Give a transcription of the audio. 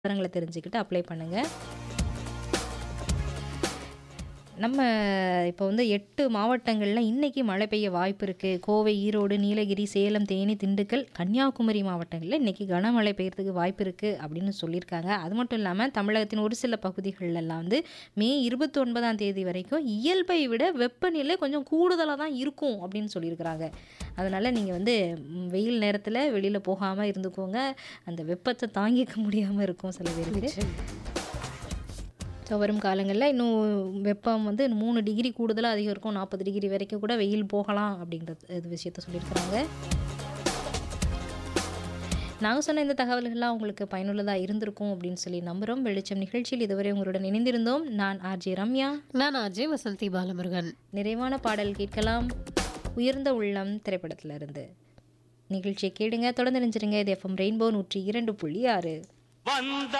விவரங்கள தெரிஞ்சுக்கிட்டு அப்ளை பண்ணுங்க. நம்ம இப்போ வந்து 8 மாவட்டங்கள்ல இன்னைக்கு மழை பெய்ய வாய்ப்பு இருக்கு. கோவை, ஈரோடு, நீலகிரி, சேலம், தேனி, திண்டுக்கல், கன்னியாகுமரி மாவட்டங்கள்ல இன்னைக்கு கனமழை பெய்யறதுக்கு வாய்ப்பு இருக்கு அப்படின்னு சொல்லியிருக்காங்க. அது மட்டும் இல்லாம தமிழகத்தின் ஒரு சில பகுதிகள்லாம் வந்து மே 29ஆம் தேதி வரைக்கும் இயல்பை விட வெப்பநிலை கொஞ்சம் கூடுதலா தான் இருக்கும் அப்படின்னு சொல்லியிருக்கிறாங்க. அதனால நீங்க வந்து ம் வெயில் நேரத்தில வெளியில போகாம இருந்துக்கோங்க. அந்த வெப்பத்த தாங்கிக்க முடியாம இருக்கும் சில பேருக்கு. நிச்சயமா. ஸோ வரும் காலங்கள்ல இன்னும் வெப்பம் வந்து 3 டிகிரி கூடுதலா அதிகம் இருக்கும். 40 டிகிரி வரைக்கும் கூட வெயில் போகலாம் அப்படின்ற இது விஷயத்த சொல்லியிருக்கிறாங்க. நாங்க சொன்ன இந்த தகவல்கள்லாம் உங்களுக்கு பயனுள்ளதா இருந்திருக்கும் அப்படின்னு சொல்லி நம்புறோம். வெளிச்சம் நிகழ்ச்சியில் இதுவரை உங்களுடன் இணைந்திருந்தோம். நான் ஆர்ஜே ரம்யா. நான் ஆர்ஜே வசந்தி பாலமுருகன். நிறைவான பாடல் கேட்கலாம். உயர்ந்த உள்ளம் திரைப்படத்திலிருந்து. நிகழ்ச்சியை கேளுங்க. தொடர்ந்து இணைஞ்சிருங்க. இது எஃப்எம் ரெயின்போ 102.6. வந்த